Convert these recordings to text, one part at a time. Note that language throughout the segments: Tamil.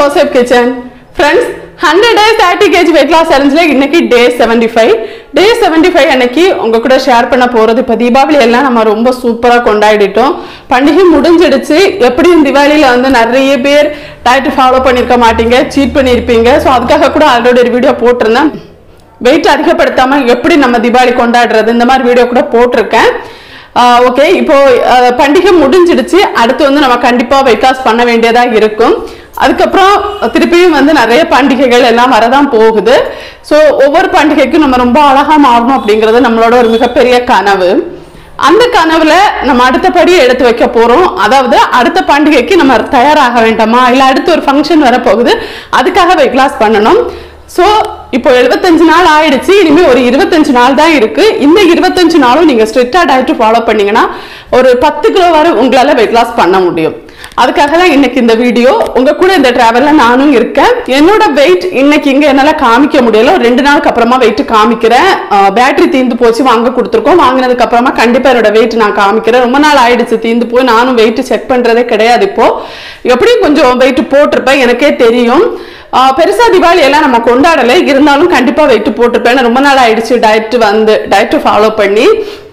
Joseph kitchen friends hundred days thirty KG weight loss சேலஞ்சில் இன்னைக்கு day seventy five day seventy five அன்னைக்கு உங்க கூட ஷேர் பண்ண போறது இப்போ தீபாவளி எல்லாம் நம்ம ரொம்ப சூப்பராக கொண்டாடிட்டோம் பண்டிகை முடிஞ்சிடுச்சு எப்படியும் தீபாவளியில வந்து நிறைய பேர் டயட் ஃபாலோ பண்ணியிருக்க மாட்டீங்க சீட் பண்ணியிருப்பீங்க ஸோ அதுக்காக கூட ஆல்ரெடி ஒரு வீடியோ போட்டிருந்தேன் வெயிட் அதிகப்படுத்தாம எப்படி நம்ம தீபாவளி கொண்டாடுறது இந்த மாதிரி வீடியோ கூட போட்டிருக்கேன் ஓகே இப்போ அஹ், பண்டிகை முடிஞ்சிடுச்சு அடுத்து வந்து நம்ம கண்டிப்பா வெயிட் லாஸ் பண்ண வேண்டியதா இருக்கும் அதுக்கப்புறம் திருப்பியும் வந்து நிறைய பண்டிகைகள் எல்லாம் வரதான் போகுது ஸோ ஒவ்வொரு பண்டிகைக்கும் நம்ம ரொம்ப அழகா மாறணும் அப்படிங்கிறது நம்மளோட ஒரு மிகப்பெரிய கனவு அந்த கனவுல நம்ம அடுத்தபடி எடுத்து வைக்க போறோம் அதாவது அடுத்த பண்டிகைக்கு நம்ம தயாராக வேண்டாமா இல்ல அடுத்து ஒரு ஃபங்க்ஷன் வரப்போகுது அதுக்காக வெயிட் லாஸ் பண்ணணும் ஸோ இப்போ 75 நாள் ஆயிடுச்சு இனிமே ஒரு இருபத்தஞ்சு நாள் தான் இருக்கு இந்த இருபத்தஞ்சு நாளும் நீங்க ஸ்ட்ரிக்டா டயட் ஃபாலோ பண்ணீங்கன்னா ஒரு பத்து கிலோ வரை உங்களால வெயிட் லாஸ் பண்ண முடியும் அதுக்காக தான் இன்னைக்கு இந்த வீடியோ உங்க கூட இந்த டிராவல்ல நானும் இருக்கேன் என்னோட வெயிட் இன்னைக்கு இங்க என்னால காமிக்க முடியல ஒரு ரெண்டு நாளுக்கு அப்புறமா வெயிட் காமிக்கிறேன் பேட்டரி தீந்து போச்சு வாங்க கொடுத்துருக்கோம் வாங்கினதுக்கு அப்புறமா கண்டிப்பா என்னோட வெயிட் நான் காமிக்கிறேன் ரொம்ப நாள் ஆயிடுச்சு தீந்து போய் நானும் வெயிட் செக் பண்றதே கிடையாது இப்போ எப்படியும் கொஞ்சம் வெயிட் போட்டிருப்பேன் எனக்கே தெரியும் ஆஹ் பெருசா தீபாவளி எல்லாம் நம்ம கொண்டாடலை இருந்தாலும் கண்டிப்பா வெயிட் போட்டிருப்பேன் ஏன்னா ரொம்ப நாள் ஆயிடுச்சு டயட் வந்து டயட் ஃபாலோ பண்ணி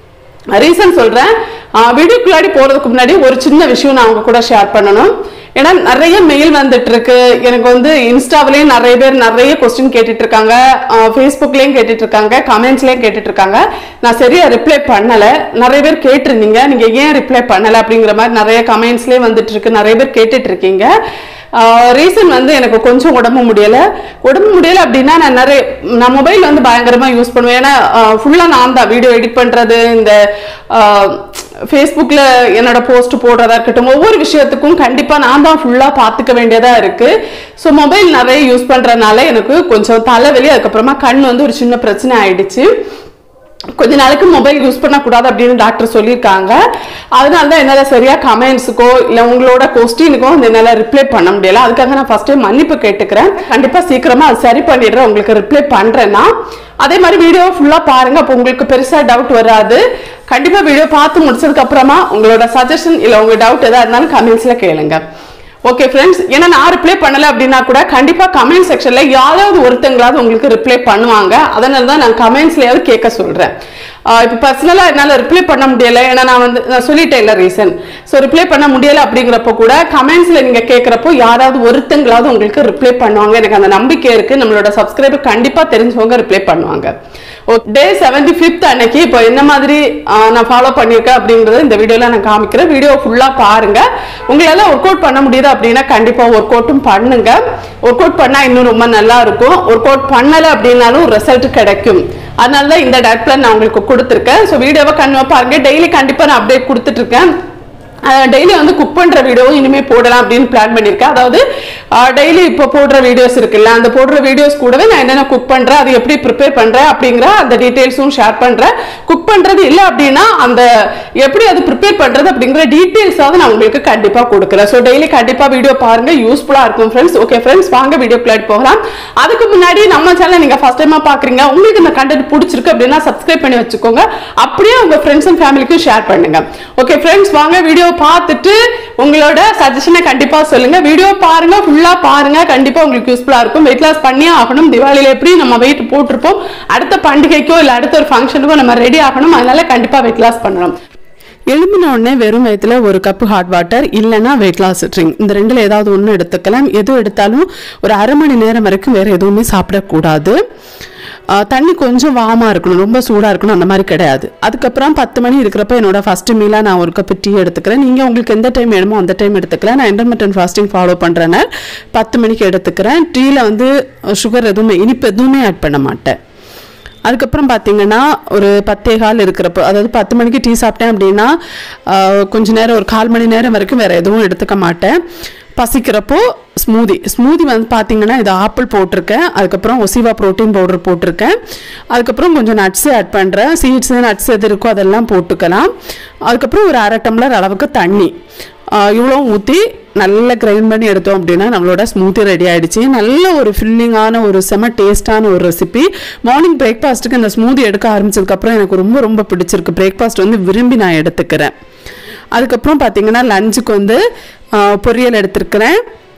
ரீசன் சொல்றேன் வீடியோக்குள்ளாடி போறதுக்கு முன்னாடி ஒரு சின்ன விஷயம் நான் உங்க கூட ஷேர் பண்ணணும் ஏன்னா நிறைய மெயில் வந்துட்டு இருக்கு எனக்கு வந்து இன்ஸ்டாவிலையும் நிறைய பேர் நிறைய கொஸ்டின் கேட்டுட்டு இருக்காங்க ஃபேஸ்புக்லயும் கேட்டுட்டு இருக்காங்க கமெண்ட்ஸ்லயும் கேட்டுட்டு இருக்காங்க நான் சரியா ரிப்ளை பண்ணல நிறைய பேர் கேட்டிருந்தீங்க நீங்க ஏன் ரிப்ளை பண்ணல அப்படிங்கிற மாதிரி நிறைய கமெண்ட்ஸ்லயே வந்துட்டு இருக்கு நிறைய பேர் கேட்டுட்டு இருக்கீங்க ரீசன் வந்து எனக்கு கொஞ்சம் உடம்பு முடியல உடம்பு முடியல அப்படின்னா நான் நிறைய நான் மொபைல் வந்து பயங்கரமா யூஸ் பண்ணுவேன் ஏன்னா ஃபுல்லா நான் தான் வீடியோ எடிட் பண்றது இந்த ஃபேஸ்புக்கில் என்னோட போஸ்ட் போடுறதா இருக்கட்டும் ஒவ்வொரு விஷயத்துக்கும் கண்டிப்பாக நான் தான் ஃபுல்லாக பார்த்துக்க வேண்டியதாக இருக்குது ஸோ மொபைல் நிறைய யூஸ் பண்ணுறதுனால எனக்கு கொஞ்சம் தலைவலி அதுக்கப்புறமா கண் வந்து ஒரு சின்ன பிரச்சனை ஆயிடுச்சு கொஞ்ச நாளைக்கு மொபைல் யூஸ் பண்ணக்கூடாது அப்படின்னு டாக்டர் சொல்லியிருக்காங்க அதனால தான் என்னால் சரியா கமெண்ட்ஸுக்கோ இல்லை உங்களோட கொஸ்டினுக்கோ வந்து என்னால் ரிப்ளை பண்ண முடியல அதுக்காக நான் ஃபர்ஸ்ட் மன்னிப்பு கேட்டுக்கிறேன் கண்டிப்பாக சீக்கிரமா அது சரி பண்ணிடுறேன் உங்களுக்கு ரிப்ளை பண்ணுறேன்னா அதே மாதிரி வீடியோ ஃபுல்லாக பாருங்க அப்போ உங்களுக்கு பெருசாக டவுட் வராது கண்டிப்பாக வீடியோ பார்த்து முடிச்சதுக்கு அப்புறமா உங்களோட சஜஷன் இல்லை உங்க டவுட் எதாக இருந்தாலும் கமெண்ட்ஸில் கேளுங்க ஓகே ஃப்ரெண்ட்ஸ் ஏன்னா நான் ரிப்ளை பண்ணல அப்படின்னா கூட கண்டிப்பா கமெண்ட் செக்ஷன்ல யாராவது ஒருத்தங்களாவது உங்களுக்கு ரிப்ளை பண்ணுவாங்க அதனால தான் நான் கமெண்ட்ஸ்லயாவது கேட்க சொல்றேன் ஆஹ் இப்போ பர்சனலா என்னால ரிப்ளை பண்ண முடியல ஏன்னா நான் வந்து நான் சொல்லிட்டேன் இல்ல ரீசன் ஸோ ரிப்ளை பண்ண முடியல அப்படிங்கிறப்ப கூட கமெண்ட்ஸ்ல நீங்க கேட்கறப்போ யாராவது ஒருத்தங்களாவது உங்களுக்கு ரிப்ளை பண்ணுவாங்க எனக்கு அந்த நம்பிக்கை இருக்கு நம்மளோட சப்ஸ்கிரைபர் கண்டிப்பா தெரிஞ்சவங்க ரிப்ளை பண்ணுவாங்க டே செவன்டி ஃபிஃப்த் அன்னைக்கு இப்போ என்ன மாதிரி ஆஹ், நான் ஃபாலோ பண்ணியிருக்கேன் அப்படிங்கறத இந்த வீடியோல நான் காமிக்கிறேன் வீடியோ ஃபுல்லா பாருங்க உங்களால ஒர்க் அவுட் பண்ண முடியுது அப்படின்னா கண்டிப்பா ஒர்க் அவுட்டும் பண்ணுங்க ஒர்க் அவுட் பண்ணா இன்னும் ரொம்ப நல்லா இருக்கும் ஒர்க் அவுட் பண்ணல அப்படின்னாலும் ரிசல்ட் கிடைக்கும் அதனால தான் இந்த டயட் பிளான் நான் உங்களுக்கு கொடுத்துருக்கேன் ஸோ வீடியோவை கண்டிப்பா பாருங்க டெய்லி கண்டிப்பா நான் அப்டேட் கொடுத்துட்டு இருக்கேன் டெய்லி வந்து குக் பண்ற வீடியோவும் இனிமே போடலாம் அப்படின்னு பிளான் பண்ணியிருக்கேன் அதாவது டெய்லி இப்போ போடுற வீடியோஸ் இருக்குல்ல அந்த போடுற வீடியோஸ் கூடவே நான் என்னென்ன குக் பண்றேன் அது எப்படி ப்ரிப்பேர் பண்றேன் அப்படிங்கிற அந்த டீட்டெயில்ஸும் ஷேர் பண்றேன் குக் பண்றது இல்லை அப்படின்னா அந்த எப்படி அது ப்ரிப்பேர் பண்றது அப்படிங்கிற டீட்டெயில்ஸாவது நான் உங்களுக்கு கண்டிப்பா கொடுக்குறேன் ஸோ டெய்லி கண்டிப்பா வீடியோ பாருங்க யூஸ்ஃபுல்லா இருக்கும் ஃப்ரெண்ட்ஸ் ஓகே ஃப்ரெண்ட்ஸ் வாங்க வீடியோ பிளாட் போகலாம் அதுக்கு முன்னாடி நம்ம சேனல் நீங்க ஃபர்ஸ்ட் டைமா பாக்குறீங்க உங்களுக்கு இந்த கண்டென்ட் பிடிச்சிருக்கு அப்படின்னா சப்ஸ்கிரைப் பண்ணி வச்சுக்கோங்க அப்படியே உங்க ஃப்ரெண்ட்ஸ் அண்ட் ஃபேமிலிக்கும் ஷேர் பண்ணுங்க ஓகே ஃப்ரெண்ட்ஸ் வாங்க வீடியோ பார்த்துட்டு உங்களோட சஜஷனை கண்டிப்பா சொல்லுங்க வீடியோ பாருங்க ஃபுல்லா பாருங்க கண்டிப்பா உங்களுக்கு யூஸ்ஃபுல்லா இருக்கும் வெயிட் லாஸ் பண்ணியே ஆகணும் திவாலியில எப்படி நம்ம வெயிட் போட்டிருப்போம் அடுத்த பண்டிகைக்கோ இல்ல அடுத்த ஒரு ஃபங்க்ஷனுக்கோ நம்ம ரெடி ஆகணும் அதனால கண்டிப்பா வெயிட் லாஸ் பண்ணணும் எழும்பின உடனே வெறும் வயிற்றுல ஒரு கப்பு ஹாட் வாட்டர் இல்லைன்னா வெயிட் லாஸ் ட்ரிங்க் இந்த ரெண்டுல ஏதாவது ஒன்று எடுத்துக்கலாம் எது எடுத்தாலும் ஒரு அரை மணி நேரம் வரைக்கும் வேற எதுவுமே சாப்பிடக்கூடாது ஆஹ் தண்ணி கொஞ்சம் வார்மாக இருக்கணும் ரொம்ப சூடாக இருக்கணும் அந்த மாதிரி கிடையாது அதுக்கப்புறம் பத்து மணி இருக்கிறப்ப என்னோட ஃபர்ஸ்ட் மீலாக நான் ஒரு கப்பு டீ எடுத்துக்கிறேன் நீங்கள் உங்களுக்கு எந்த டைம் வேணுமோ அந்த டைம் எடுத்துக்கலாம் நான் இன்டர்மீடியன் ஃபாஸ்டிங் ஃபாலோ பண்ணுறேன்னா பத்து மணிக்கு எடுத்துக்கிறேன் டீயில் வந்து சுகர் எதுவுமே இனிப்பு எதுவுமே ஆட் பண்ண மாட்டேன் அதுக்கப்புறம் பார்த்தீங்கன்னா ஒரு பத்தே கால் இருக்கிறப்போ அதாவது பத்து மணிக்கு டீ சாப்பிட்டேன் அப்படின்னா ஆஹ், கொஞ்ச நேரம் ஒரு கால் மணி நேரம் வரைக்கும் வேறு எதுவும் எடுத்துக்க மாட்டேன் பசிக்கிறப்போ ஸ்மூதி ஸ்மூதி வந்து பார்த்தீங்கன்னா இது ஆப்பிள் போட்டிருக்கேன் அதுக்கப்புறம் ஒசிவா ப்ரோட்டீன் பவுடர் போட்டிருக்கேன் அதுக்கப்புறம் கொஞ்சம் நட்ஸ் ஆட் பண்ணுறேன் சீட்ஸ் நட்ஸ் எது இருக்கோ அதெல்லாம் போட்டுக்கலாம் அதுக்கப்புறம் ஒரு அரை டம்ளர் அளவுக்கு தண்ணி இவ்வளோ ஊற்றி நல்லா கிரைண்ட் பண்ணி எடுத்தோம் அப்படின்னா நம்மளோட ஸ்மூத்தி ரெடி ஆயிடுச்சு நல்ல ஒரு ஃபில்லிங்கான ஒரு செம டேஸ்டான ஒரு ரெசிபி மார்னிங் பிரேக்ஃபாஸ்ட்டுக்கு இந்த ஸ்மூதி எடுக்க ஆரம்பிச்சதுக்கப்புறம் எனக்கு ரொம்ப ரொம்ப பிடிச்சிருக்கு பிரேக்ஃபாஸ்ட் வந்து விரும்பி நான் எடுத்துக்கிறேன் அதுக்கப்புறம் பார்த்தீங்கன்னா லஞ்சுக்கு வந்து ஆ, பொரியல் எடுத்திருக்கிறேன்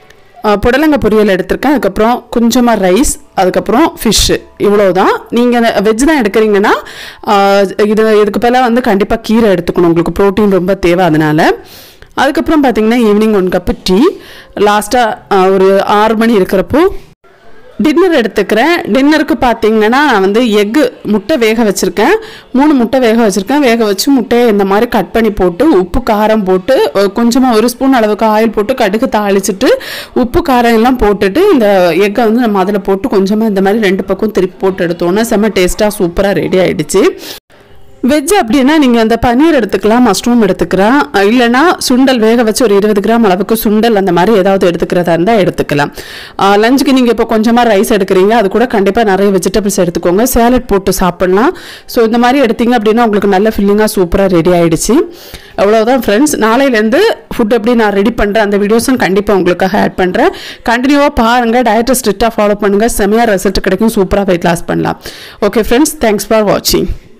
அஹ், புடலங்க பொரியல் எடுத்திருக்கேன் அதுக்கப்புறம் கொஞ்சமாக ரைஸ் அதுக்கப்புறம் ஃபிஷ்ஷு இவ்வளோதான் நீங்கள் வெஜ் தான் எடுக்கிறீங்கன்னா அஹ், இது இதுக்கு பதிலாக வந்து கண்டிப்பாக கீரை எடுத்துக்கணும் உங்களுக்கு ப்ரோட்டீன் ரொம்ப தேவை அதனால அதுக்கப்புறம் பார்த்தீங்கன்னா ஈவினிங் ஒன் கப்பு டீ லாஸ்ட்டாக ஒரு ஆறு மணி இருக்கிறப்போ டின்னர் எடுத்துக்கிறேன் டின்னருக்கு பார்த்தீங்கன்னா நான் வந்து எக்கு முட்டை வேக வச்சுருக்கேன் மூணு முட்டை வேக வச்சுருக்கேன் வேக வச்சு முட்டையை இந்த மாதிரி கட் பண்ணி போட்டு உப்பு காரம் போட்டு கொஞ்சமாக ஒரு ஸ்பூன் அளவுக்கு ஆயில் போட்டு கடுகு தாளிச்சிட்டு உப்பு காரம் எல்லாம் போட்டுட்டு இந்த எக்கை வந்து நம்ம அதில் போட்டு கொஞ்சமாக இந்த மாதிரி ரெண்டு பக்கம் திருப்பி போட்டு எடுத்தோன்னே செம்ம டேஸ்ட்டாக சூப்பராக ரெடி ஆயிடுச்சு வெஜ் அப்படின்னா நீங்கள் அந்த பன்னீர் எடுத்துக்கலாம் மஷ்ரூம் எடுத்துக்கலாம் அஹ் இல்லைன்னா சுண்டல் வேக வச்சு ஒரு இருபது கிராம் அளவுக்கு சுண்டல் அந்த மாதிரி ஏதாவது எடுத்துக்கிறதா இருந்தால் எடுத்துக்கலாம் லஞ்சுக்கு நீங்கள் இப்போ கொஞ்சமாக ரைஸ் எடுக்கிறீங்க அது கூட கண்டிப்பாக நிறைய வெஜிடபிள்ஸ் எடுத்துக்கோங்க சேலட் போட்டு சாப்பிட்லாம் ஸோ இந்த மாதிரி எடுத்தீங்க அப்படின்னா உங்களுக்கு நல்ல ஃபில்லிங்காக சூப்பராக ரெடி ஆயிடுச்சு அவ்வளோதான் ஃப்ரெண்ட்ஸ் நாளையிலேருந்து ஃபுட் எப்படி நான் ரெடி பண்ணுறேன் அந்த வீடியோஸும் கண்டிப்பாக உங்களுக்காக ஆட் பண்ணுறேன் கண்டினியூவாக பாருங்கள் டயட்டை ஸ்ட்ரிக்டாக ஃபாலோ பண்ணுங்கள் செமையாக ரிசல்ட் கிடைக்கும் சூப்பராக வெயிட் லாஸ் பண்ணலாம் ஓகே ஃப்ரெண்ட்ஸ் தேங்க்ஸ் ஃபார் வாட்சிங்